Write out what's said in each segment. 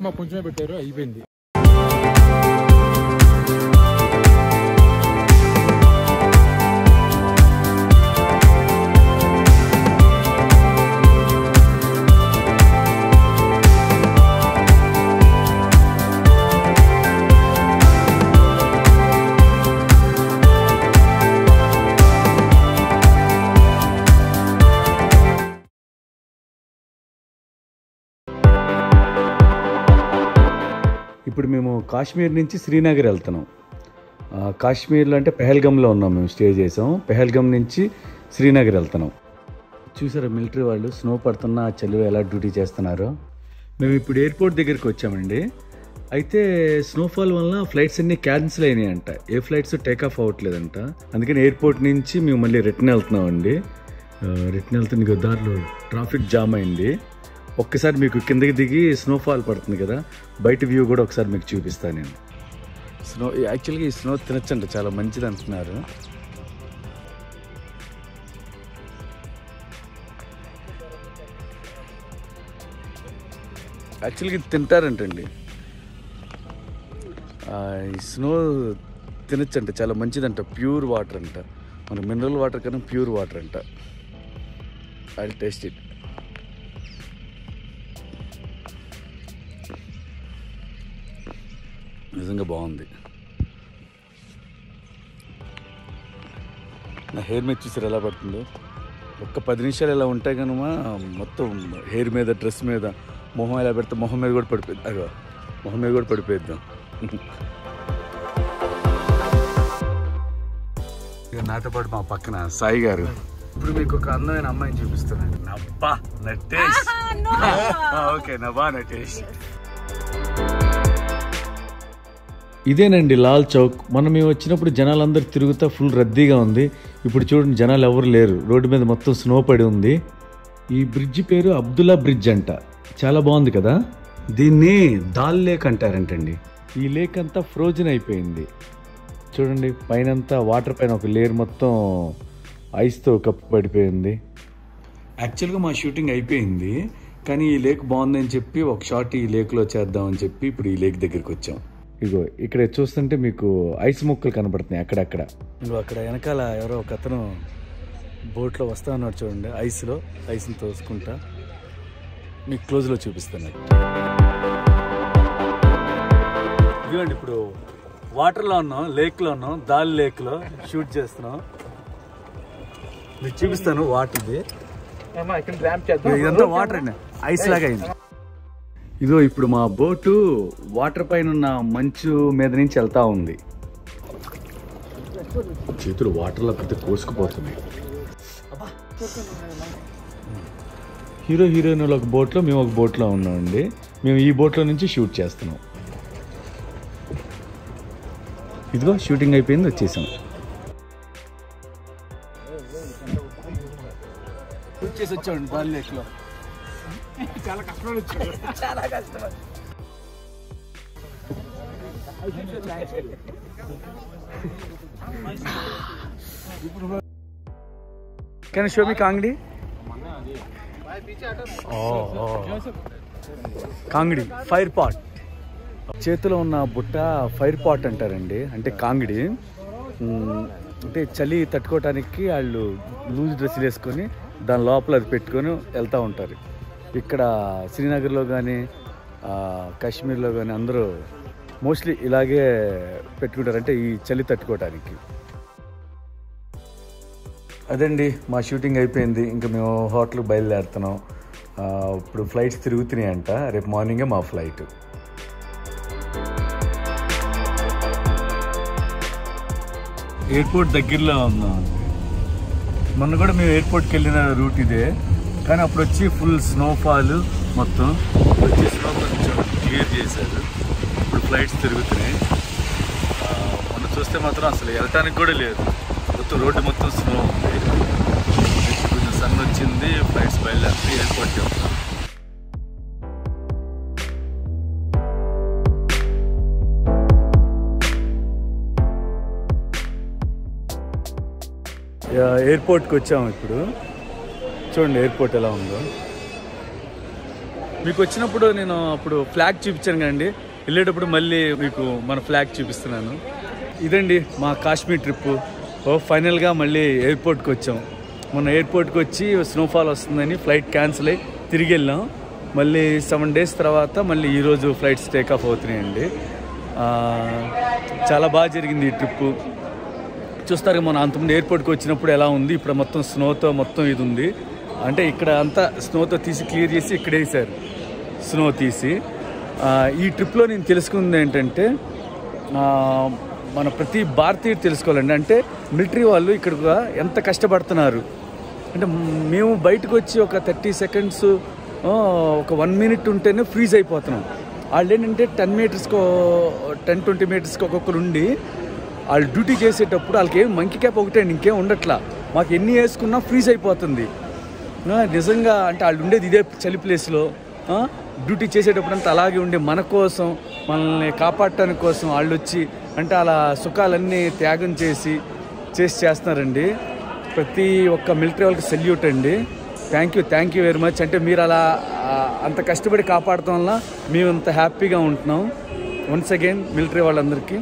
మాకు కొంచెమే పెట్టారు అయిపోయింది ఇప్పుడు మేము కాశ్మీర్ నుంచి శ్రీనగర్ వెళ్తున్నాం ఆ, కాశ్మీర్లో అంటే పెహల్గంలో ఉన్నాం మేము స్టే చేసాం పెహల్గం నుంచి శ్రీనగర్ వెళ్తున్నాం చూసారా మిలిటరీ వాళ్ళు స్నో పడుతున్న చలిలో ఎలా డ్యూటీ చేస్తున్నారో మేము ఇప్పుడు ఎయిర్పోర్ట్ దగ్గరికి వచ్చామండి అయితే స్నోఫాల్ వల్ల ఫ్లైట్స్ అన్ని క్యాన్సిల్ అయినాయంట ఏ ఫ్లైట్స్ టేక్ ఆఫ్ అవ్వట్లేదంట అందుకని ఎయిర్పోర్ట్ నుంచి మేము మళ్ళీ రిటర్న్ వెళ్తున్నామండి రిటర్న్ వెళ్తుంది ఇక దారిలో ట్రాఫిక్ జామ్ అయింది ఒక్కసారి మీకు కిందకి దిగి స్నోఫాల్ పడుతుంది కదా బయట వ్యూ కూడా ఒకసారి మీకు చూపిస్తాను నేను స్నో యాక్చువల్గా ఈ స్నో తినచ్చండి చాలా మంచిది అంటున్నారు యాక్చువల్గా ఇది తింటారంటండి ఆ, ఈ స్నో తినచ్చంట చాలా మంచిదంట ప్యూర్ వాటర్ అంట మన మినరల్ వాటర్ కన్నా ప్యూర్ వాటర్ అంట ఐ టేస్ట్ ఇట్ నిజంగా బాగుంది నా హెయిర్ మీద చూసారు ఎలా పడుతుందో ఒక్క పది నిమిషాలు ఇలా ఉంటే కనుక మొత్తం హెయిర్ మీద డ్రెస్ మీద మొహం ఎలా పెడితే మొహం మీద కూడా పడిపోయింది అగో మొహం మీద కూడా పడిపోయిద్దాం ఇక నాతో పాటు మా పక్కన సాయి గారు ఇప్పుడు మీకు ఒక అందమైన అమ్మాయిని చూపిస్తున్నాను నబ్బా నటేష్ ఓకే నవ్వా నటేష్ ఇదేనండి లాల్ చౌక్ మనం మేము వచ్చినప్పుడు జనాలందరూ తిరుగుతా ఫుల్ రద్దీగా ఉంది ఇప్పుడు చూడండి జనాలు ఎవరు లేరు రోడ్డు మీద మొత్తం స్నో పడి ఉంది ఈ బ్రిడ్జ్ పేరు అబ్దుల్లా బ్రిడ్జ్ అంట చాలా బాగుంది కదా దీన్ని దాల్ లేక్ అంటారంటండి ఈ లేక్ అంతా ఫ్రోజన్ అయిపోయింది చూడండి పైనంతా వాటర్ పైన ఒక లేయర్ మొత్తం ఐస్తో కప్పు పడిపోయింది యాక్చువల్గా మా షూటింగ్ అయిపోయింది కానీ ఈ లేక్ బాగుందని చెప్పి ఒక షాట్ ఈ లేక్లో చేద్దామని చెప్పి ఇప్పుడు ఈ లేక్ దగ్గరికి వచ్చాం ఇగో ఇక్కడ చూస్తుంటే మీకు ఐస్ ముక్కలు కనబడుతున్నాయి అక్కడక్కడ ఇగో అక్కడ వెనకాల ఎవరో ఒక అతను బోట్లో వస్తా ఉన్నాడు చూడండి ఐస్లో ఐస్ని తోసుకుంటా మీకు క్లోజ్లో చూపిస్తాను ఇదిగోండి ఇప్పుడు వాటర్లో ఉన్నాం లేక్లో ఉన్నాం దాల్ లేక్లో షూట్ చేస్తున్నాం మీకు చూపిస్తాను వాటర్ది ఇదంతా వాటర్ అండి ఐస్ లాగా అయింది ఇదో ఇప్పుడు మా బోటు వాటర్ పైన ఉన్న మంచు మీద నుంచి వెళ్తా ఉంది చేతులు వాటర్లో పెద్ద కోసుకుపోతున్నాయి హీరో హీరోయిన్ ఒక బోట్లో మేము ఒక బోట్లో ఉన్నామండి మేము ఈ బోట్లో నుంచి షూట్ చేస్తున్నాం ఇదిగో షూటింగ్ అయిపోయింది వచ్చేసాం షూట్ చేసి వచ్చామండి బాల్ లేక్లో Can you show me Kangri Kangri fire pot చేతిలో ఉన్న బుట్ట ఫైర్ పాట్ అంటారండి అంటే కాంగ్డి మ్, అంటే చలి తట్టుకోవటానికి వాళ్ళు లూజ్ డ్రెస్సులు వేసుకొని దాని లోపల అది పెట్టుకొని వెళ్తూ ఉంటారు ఇక్కడ శ్రీనగర్లో కానీ కాశ్మీర్లో కానీ అందరూ మోస్ట్లీ ఇలాగే పెట్టుకుంటారు అంటే ఈ చలి తట్టుకోవటానికి అదండి మా షూటింగ్ అయిపోయింది ఇంకా మేము హోటల్కి బయలుదేరుతున్నాం ఆ, ఇప్పుడు ఫ్లైట్స్ తిరుగుతున్నాయి అంట రేపు మార్నింగే మా ఫ్లైట్ ఎయిర్పోర్ట్ దగ్గరలో ఉన్నాం మొన్న కూడా మేము ఎయిర్పోర్ట్కి వెళ్ళిన రూట్ ఇదే కానీ అప్పుడు వచ్చి ఫుల్ స్నోఫాల్ మొత్తం ఇప్పుడు వచ్చి స్నో కొంచెం క్లియర్ చేశారు ఇప్పుడు ఫ్లైట్స్ తిరుగుతున్నాయి ఆ, మొన్న చూస్తే మాత్రం అసలు వెళ్ళటానికి కూడా లేదు మొత్తం రోడ్డు మొత్తం స్నో ఉంది ఇప్పుడు కొంచెం సన్ వచ్చింది ఫ్లైట్స్ బయలుదేరి ఎయిర్పోర్ట్కి వెళ్తాం ఎయిర్పోర్ట్కి వచ్చాము ఇప్పుడు చూడండి ఎయిర్పోర్ట్ ఎలా ఉందో మీకు వచ్చినప్పుడు నేను అప్పుడు ఫ్లాగ్ చూపించాను కదండి వెళ్ళేటప్పుడు మళ్ళీ మీకు మన ఫ్లాగ్ చూపిస్తున్నాను ఇదండి మా కాశ్మీర్ ట్రిప్ ఓ ఫైనల్గా మళ్ళీ ఎయిర్పోర్ట్కి వచ్చాం మొన్న ఎయిర్పోర్ట్కి వచ్చి స్నోఫాల్ వస్తుందని ఫ్లైట్ క్యాన్సిల్ అయ్యి తిరిగి వెళ్ళాం మళ్ళీ సెవెన్ డేస్ తర్వాత మళ్ళీ ఈరోజు ఫ్లైట్స్ టేక్ ఆఫ్ అవుతున్నాయండి ఆ, చాలా బాగా జరిగింది ఈ ట్రిప్పు చూస్తారు మన అంతకుముందు ఎయిర్పోర్ట్కి వచ్చినప్పుడు ఎలా ఉంది ఇప్పుడు మొత్తం స్నోతో మొత్తం ఇది ఉంది అంటే ఇక్కడ అంతా స్నోతో తీసి క్లియర్ చేసి ఇక్కడ వేసారు స్నో తీసి ఆ, ఈ ట్రిప్లో నేను తెలుసుకుంది ఏంటంటే ఆ, మన ప్రతి భారతీయుడు తెలుసుకోవాలండి అంటే మిలిటరీ వాళ్ళు ఇక్కడ ఎంత కష్టపడుతున్నారు అంటే మేము బయటకు వచ్చి ఒక థర్టీ సెకండ్స్ ఒక వన్ మినిట్ ఉంటేనే ఫ్రీజ్ అయిపోతున్నాం వాళ్ళు ఏంటంటే టెన్ మీటర్స్కో టెన్ ట్వంటీ మీటర్స్కి ఒక్కొక్కరు ఉండి వాళ్ళు డ్యూటీ చేసేటప్పుడు వాళ్ళకి ఏం మంకీ క్యాప్ ఒకటే అండి, ఇంకేం ఉండట్లా మాకు ఎన్ని వేసుకున్నా ఫ్రీజ్ అయిపోతుంది ఆ, నిజంగా అంటే వాళ్ళు ఉండేది ఇదే చలి ప్లేస్లో ఆ, డ్యూటీ చేసేటప్పుడు అంతా అలాగే ఉండే మన కోసం మనల్ని కాపాడటానికి కోసం వాళ్ళు వచ్చి అంటే అలా సుఖాలన్నీ త్యాగం చేసి చేసి చేస్తున్నారండి ప్రతి ఒక్క మిలిటరీ వాళ్ళకి సెల్యూట్ అండి thank you thank you very much అంటే మీరు అలా ఆ, అంత కష్టపడి కాపాడటం వల్ల మేము అంత హ్యాపీగా ఉంటున్నాం వన్స్ అగైన్ మిలిటరీ వాళ్ళందరికీ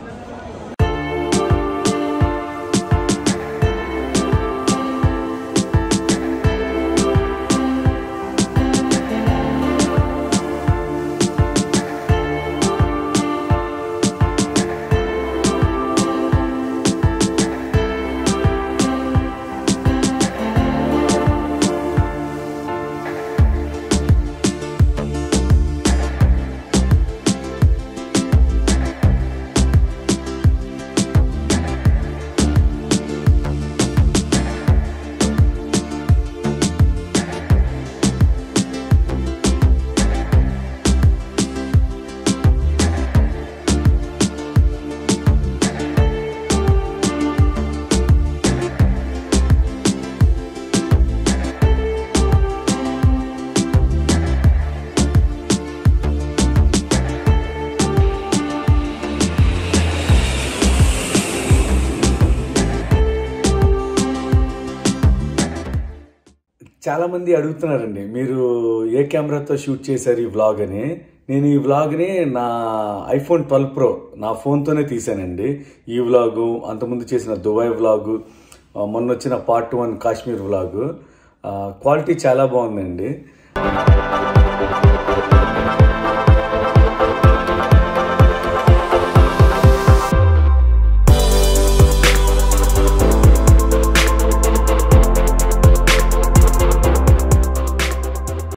చాలా మంది అడుగుతున్నారండి మీరు ఏ కెమెరాతో షూట్ చేశారు ఈ వ్లాగ్ అని నేను ఈ వ్లాగ్ని నా ఐఫోన్ ట్వెల్వ్ ప్రో నా ఫోన్తోనే తీశానండి ఈ వ్లాగు అంతకుముందు చేసిన దుబాయ్ వ్లాగు ఆ, మొన్న వచ్చిన పార్ట్ వన్ కాశ్మీర్ వ్లాగు ఆ, క్వాలిటీ చాలా బాగుందండి